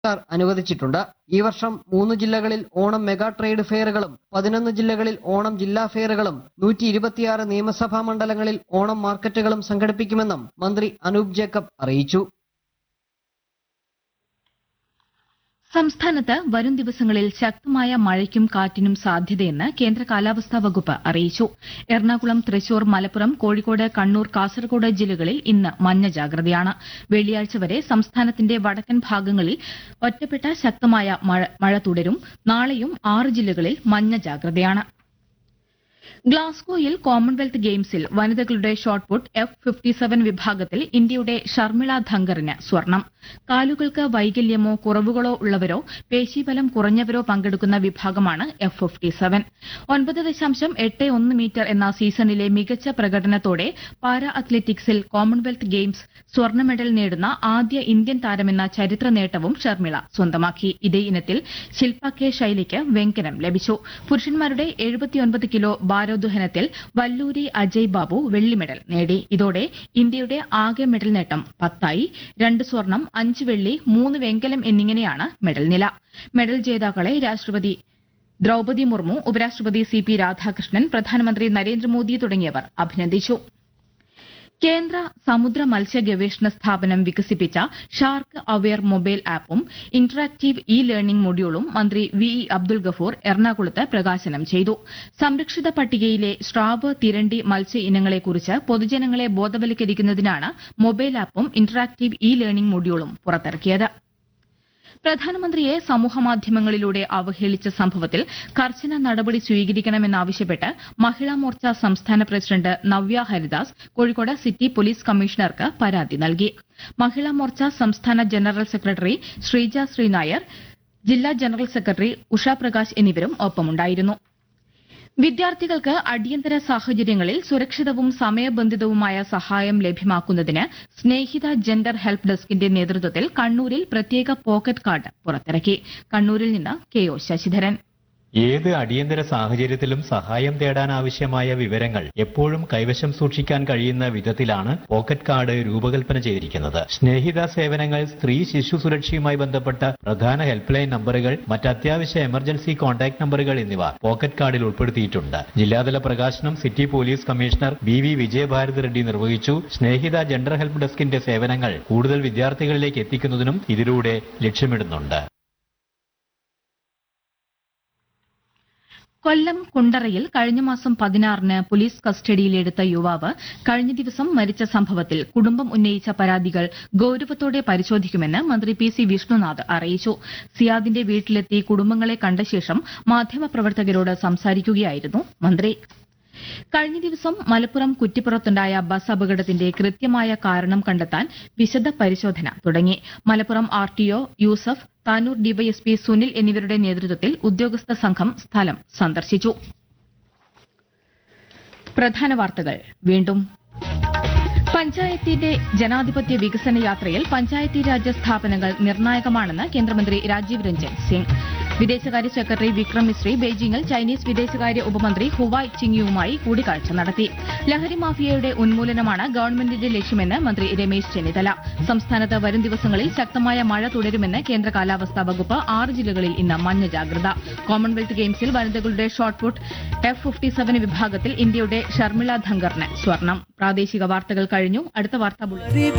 സർക്കാർ അനുവദിച്ചിട്ടുണ്ട് ഈ വർഷം മൂന്ന് ജില്ലകളിൽ ഓണം മെഗാ ട്രേഡ് ഫെയറുകളും പതിനൊന്ന് ജില്ലകളിൽ ഓണം ജില്ലാ ഫെയറുകളും നൂറ്റി ഇരുപത്തിയാറ് നിയമസഭാ മണ്ഡലങ്ങളിൽ ഓണം മാർക്കറ്റുകളും സംഘടിപ്പിക്കുമെന്നും മന്ത്രി അനൂപ് ജേക്കബ് അറിയിച്ചു സംസ്ഥാനത്ത് വരും ദിവസങ്ങളിൽ ശക്തമായ മഴയ്ക്കും കാറ്റിനും സാധ്യതയെന്ന് കേന്ദ്ര കാലാവസ്ഥാ വകുപ്പ് അറിയിച്ചു എറണാകുളം തൃശൂർ മലപ്പുറം കോഴിക്കോട് കണ്ണൂർ കാസർഗോഡ് ജില്ലകളിൽ ഇന്ന് മഞ്ഞ ജാഗ്രതയാണ് വെള്ളിയാഴ്ച വരെ സംസ്ഥാനത്തിന്റെ വടക്കൻ ഭാഗങ്ങളിൽ ഒറ്റപ്പെട്ട ശക്തമായ മഴ മഴ തുടരും നാളെയും ആറ് ജില്ലകളിൽ മഞ്ഞ ജാഗ്രതയാണ് ഗ്ലാസ്ഗോയിൽ കോമൺവെൽത്ത് ഗെയിംസിൽ വനിതകളുടെ ഷോട്ട്പുട്ട് എഫ് ഫിഫ്റ്റി സെവൻ വിഭാഗത്തിൽ ഇന്ത്യയുടെ ഷർമിള ധങ്കറിന് സ്വർണം കാലുകൾക്ക് വൈകല്യമോ കുറവുകളോ ഉള്ളവരോ പേശീബലം കുറഞ്ഞവരോ പങ്കെടുക്കുന്ന വിഭാഗമാണ് എഫ് ഫിഫ്റ്റി സെവൻ ഒൻപത് ദശാംശം എട്ട് ഒന്ന് മീറ്റർ എന്ന സീസണിലെ മികച്ച പ്രകടനത്തോടെ പാരാ അത്ലറ്റിക്സിൽ കോമൺവെൽത്ത് ഗെയിംസ് സ്വർണ്ണ മെഡൽ നേടുന്ന ആദ്യ ഇന്ത്യൻ താരമെന്ന ചരിത്ര നേട്ടവും ഷർമിള സ്വന്തമാക്കി ഇതേ ഇനത്തിൽ ശിൽപ കെ ശൈലിക്ക് വെങ്കലം ലഭിച്ചു പുരുഷന്മാരുടെ എഴുപത്തിയൊൻപത് കിലോ ഭാരോദ്വഹനത്തിൽ വല്ലൂരി അജയ് ബാബു വെള്ളി മെഡൽ നേടി ഇതോടെ ഇന്ത്യയുടെ ആകെ മെഡൽ നേട്ടം പത്തായി രണ്ട് സ്വർണം അഞ്ച് വെള്ളി മൂന്ന് വെങ്കലം എന്നിങ്ങനെയാണ് മെഡൽ നില മെഡൽ ജേതാക്കളെ രാഷ്ട്രപതി ദ്രൌപതി മുർമു ഉപരാഷ്ട്രപതി സി പി രാധാകൃഷ്ണൻ പ്രധാനമന്ത്രി നരേന്ദ്രമോദി തുടങ്ങിയവർ അഭിനന്ദിച്ചു കേന്ദ്ര സമുദ്ര മത്സ്യ ഗവേഷണ സ്ഥാപനം വികസിപ്പിച്ച ഷാർക്ക് അവെയർ മൊബൈൽ ആപ്പും ഇന്ററാക്ടീവ് ഇ ലേണിംഗ് മൊഡ്യൂളും മന്ത്രി വി ഇ അബ്ദുൾ ഗഫൂർ എറണാകുളത്ത് പ്രകാശനം ചെയ്തു സംരക്ഷിത പട്ടികയിലെ സ്രാവ് തിരണ്ടി മത്സ്യ ഇനങ്ങളെക്കുറിച്ച് പൊതുജനങ്ങളെ ബോധവൽക്കരിക്കുന്നതിനാണ് മൊബൈൽ ആപ്പും ഇന്ററാക്ടീവ് ഇ ലേണിംഗ് മൊഡ്യൂളും പുറത്തിറക്കിയത് പ്രധാനമന്ത്രിയെ സമൂഹമാധ്യമങ്ങളിലൂടെ അവഹേളിച്ച സംഭവത്തിൽ കർശന നടപടി സ്വീകരിക്കണമെന്നാവശ്യപ്പെട്ട് മഹിളാ മോർച്ച സംസ്ഥാന president Navya Haridas Kozhikode city police കമ്മീഷണർക്ക് പരാതി നൽകി മഹിളാ മോർച്ച സംസ്ഥാന ജനറൽ സെക്രട്ടറി ശ്രീജ ശ്രീനായർ ജില്ലാ ജനറൽ സെക്രട്ടറി ഉഷ പ്രകാശ് എന്നിവരും ഒപ്പമുണ്ടായിരുന്നു വിദ്യാർത്ഥികൾക്ക് അടിയന്തര സാഹചര്യങ്ങളിൽ സുരക്ഷിതവും സമയബന്ധിതവുമായ സഹായം ലഭ്യമാക്കുന്നതിന് സ്നേഹിത ജെൻഡർ ഹെൽപ്പ് ഡെസ്കിന്റെ നേതൃത്വത്തിൽ കണ്ണൂരിൽ പ്രത്യേക പോക്കറ്റ് കാർഡ് പുറത്തിറക്കി കണ്ണൂരിൽ നിന്ന് കെ ഒ ശശിധരൻ ഏത് അടിയന്തര സാഹചര്യത്തിലും സഹായം തേടാൻ ആവശ്യമായ വിവരങ്ങൾ എപ്പോഴും കൈവശം സൂക്ഷിക്കാൻ കഴിയുന്ന വിധത്തിലാണ് പോക്കറ്റ് കാർഡ് രൂപകൽപ്പന ചെയ്തിരിക്കുന്നത് സ്നേഹിത സേവനങ്ങൾ സ്ത്രീ ശിശു സുരക്ഷയുമായി ബന്ധപ്പെട്ട പ്രധാന ഹെൽപ്പ് ലൈൻ നമ്പറുകൾ മറ്റ് അത്യാവശ്യ എമർജൻസി കോൺടാക്ട് നമ്പറുകൾ എന്നിവ പോക്കറ്റ് കാർഡിൽ ഉൾപ്പെടുത്തിയിട്ടുണ്ട് ജില്ലാതല പ്രകാശനം city police commissioner B V Vijayabharathi Reddy നിർവഹിച്ചു സ്നേഹിത ജെൻഡർ ഹെൽപ്പ് ഡെസ്കിന്റെ സേവനങ്ങൾ കൂടുതൽ വിദ്യാർത്ഥികളിലേക്ക് എത്തിക്കുന്നതിനും ഇതിലൂടെ ലക്ഷ്യമിടുന്നുണ്ട് കൊല്ലം കുണ്ടറയിൽ കഴിഞ്ഞ മാസം പതിനാറിന് പോലീസ് കസ്റ്റഡിയിലെടുത്ത യുവാവ് കഴിഞ്ഞ ദിവസം മരിച്ച സംഭവത്തിൽ കുടുംബം ഉന്നയിച്ച പരാതികൾ ഗൌരവത്തോടെ പരിശോധിക്കുമെന്ന് മന്ത്രി പി സി വിഷ്ണുനാഥ് അറിയിച്ചു സിയാദിന്റെ വീട്ടിലെത്തി കുടുംബങ്ങളെ കണ്ട ശേഷം മാധ്യമപ്രവർത്തകരോട് സംസാരിക്കുകയായിരുന്നു മന്ത്രി കഴിഞ്ഞ ദിവസം മലപ്പുറം കുറ്റിപ്പുറത്തുണ്ടായ ബസ് അപകടത്തിന്റെ കൃത്യമായ കാരണം കണ്ടെത്താൻ വിശദ പരിശോധന തുടങ്ങി Malappuram R T O Yusuf Tanur DYSP Sunil എന്നിവരുടെ നേതൃത്വത്തിൽ ഉദ്യോഗസ്ഥ സംഘം സ്ഥലം സന്ദർശിച്ചു പ്രധാന വാർത്തകൾ വീണ്ടും പഞ്ചായത്തിന്റെ ജനാധിപത്യ വികസന യാത്രയിൽ പഞ്ചായത്തി രാജ് സ്ഥാപനങ്ങൾ നിർണായകമാണെന്ന് കേന്ദ്രമന്ത്രി രാജീവ് രഞ്ജൻ സിംഗ് വിദേശകാര്യ സെക്രട്ടറി വിക്രം മിശ്രി ബെയ്ജിംഗിൽ ചൈനീസ് വിദേശകാര്യ ഉപമന്ത്രി ഹുവായ് ചിങ്യുവുമായി കൂടിക്കാഴ്ച നടത്തി ലഹരി മാഫിയയുടെ ഉന്മൂലനമാണ് ഗവൺമെന്റിന്റെ ലക്ഷ്യമെന്ന് മന്ത്രി രമേശ് ചെന്നിത്തല സംസ്ഥാനത്ത് വരും ദിവസങ്ങളിൽ ശക്തമായ മഴ തുടരുമെന്ന് കേന്ദ്ര കാലാവസ്ഥാ വകുപ്പ് ആറ് ജില്ലകളിൽ ഇന്ന് മഞ്ഞ ജാഗ്രത കോമൺവെൽത്ത് ഗെയിംസിൽ വനിതകളുടെ ഷോട്ട്പുട്ട് എഫ് ഫിഫ്റ്റി സെവൻ വിഭാഗത്തിൽ ഇന്ത്യയുടെ ഷർമിള ധങ്കറിന് സ്വർണം പ്രാദേശിക വാർത്തകൾ കഴിഞ്ഞു അടുത്ത വാർത്താ ബുള്ളറ്റിൻ